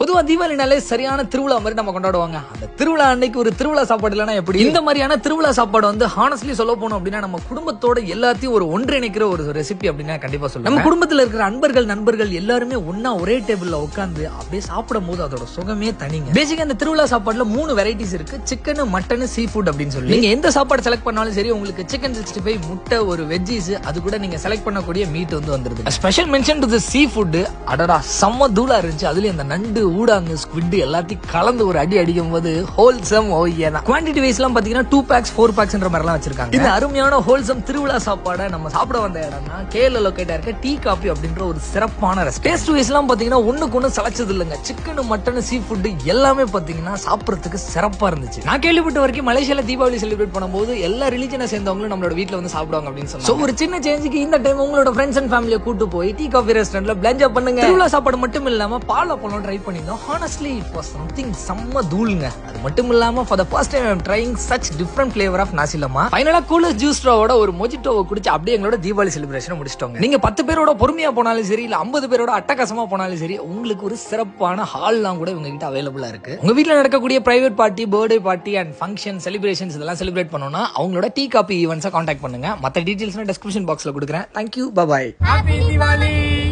பொதுவா தீபாவளினாலே சரியான திருவிழா மாதிரி நம்ம கொண்டாடுவாங்க அந்த திருவிழா அன்னைக்கு ஒரு திருவிழா சாப்பாடு இல்லைன்னா எப்படி இந்த மாதிரியான திருவிழா சாப்பாடு வந்து ஹானஸ்ட்லி சொல்ல போனோம் அப்படின்னா நம்ம குடும்பத்தோட எல்லாத்தையும் ஒரு ஒன்றிணைக்கிற ஒரு ரெசிபி அப்படின்னா கண்டிப்பா சொல்லுவோம் நம்ம குடும்பத்துல இருக்கிற அன்பர்கள் நண்பர்கள் எல்லாருமே ஒண்ணா ஒரே டேபிள்ல உட்காந்து அப்படியே சாப்பிடும் போது அதோட சுகமே தனிங்க பேசிக்கா இந்த திருவிழா சாப்பாடுல மூணு வெரைட்டிஸ் இருக்கு சிக்கன் மட்டன் சீ ஃபுட் அப்படின்னு சொல்லி நீங்க எந்த சாப்பாடு செலக்ட் பண்ணாலும் சரி உங்களுக்கு சிக்கன் சிக்ஸ்டி ஃபைவ் முட்டை ஒரு வெஜ்ஜீஸ் அது கூட நீங்க செலக்ட் பண்ணக்கூடிய மீட் வந்து வந்துருது special mention to the seafood அடடா செம்ம தூளா இருந்துச்சு அதுலயும் அந்த நண்டு ஊடாங்கு ஸ்குவிட் எல்லாத்தையும் கலந்து ஒரு அடி அடிக்கும் போது ஹோல்சம் ஓய்யே தான் குவான்டிட்டி வைஸ் எல்லாம் பாத்தீங்கன்னா டூ பேக்ஸ் ஃபோர் பேக்ஸ்ன்ற மாதிரி எல்லாம் வச்சிருக்காங்க இந்த அருமையான ஹோல்சம் திருவிழா சாப்பாடை நம்ம சாப்பிட வந்த இடம்னா கேல லொக்கேட்டா இருக்க டீ காபி அப்படின்ற ஒரு சிறப்பான ரெஸ்ட் டேஸ்ட் வைஸ் எல்லாம் பாத்தீங்கன்னா ஒண்ணுக்கு ஒண்ணு சளைச்சது இல்லைங்க சிக்கன் மட்டன் சீ ஃபுட் எல்லாமே பாத்தீங்கன்னா சாப்பிடறதுக்கு சிறப்பா இருந்துச்சு நான் கேள்விப்பட்ட வரைக்கும் மலேசியால தீபாவளி செலிப்ரேட் பண்ணும்போது எல்லா ரிலீஜனை சேர்ந்தவங்களும் நம்மளோட வீட்ல வந்து சாப்பிடுவாங்க அப்படின்னு சொன்னாங்க So, ஒரு சின்ன சேஞ்சுக்கு இந்த டைம் உங்களோட ஃப்ரெண்ட்ஸ் அண்ட் ஃபேமிலியை கூட்டு போய் டீ காஃபி ரெஸ்டாரண்ட்ல பிளஞ்சா பண்ணுங்க திருவிழா சாப்பாடு மட்டும் இல்லாம பால் அப்பளம் ட்ரை பண்ணிருந்தோம் ஹானஸ்ட்லி இட் வாஸ் சம்திங் செம்ம தூளுங்க அது மட்டும் இல்லாம for the first time I'm trying such different flavour of nasi lemak ஃபைனலா கூலர் ஜூஸ் ஸ்ட்ராவோட ஒரு மொஜிட்டோவை குடிச்சு அப்படியே எங்களோட தீபாவளி செலிப்ரேஷன் முடிச்சிட்டோங்க நீங்க பத்து பேரோட பொறுமையா போனாலும் சரி இல்ல ஐம்பது பேரோட அட்டகாசமா போனாலும் சரி உங்களுக்கு ஒரு சிறப்பான ஹால்லாம் கூட உங்க கிட்ட அவைலபிளா இருக்கு உங்க வீட்ல நடக்கக்கூடிய private party birthday party and function celebrations இதெல்லாம் செலிப்ரேட் பண்ணணும்னா அவங்களோட டீ காப்பி ஈவெண்ட்ஸை காண்டாக்ட் பண்ணுங்க மத்த டீடைல்ஸ் டிஸ்கிரிப்ஷன் பாக்ஸ்ல கொடுக்குறேன் தேங்க்யூ பாய் Happy Diwali!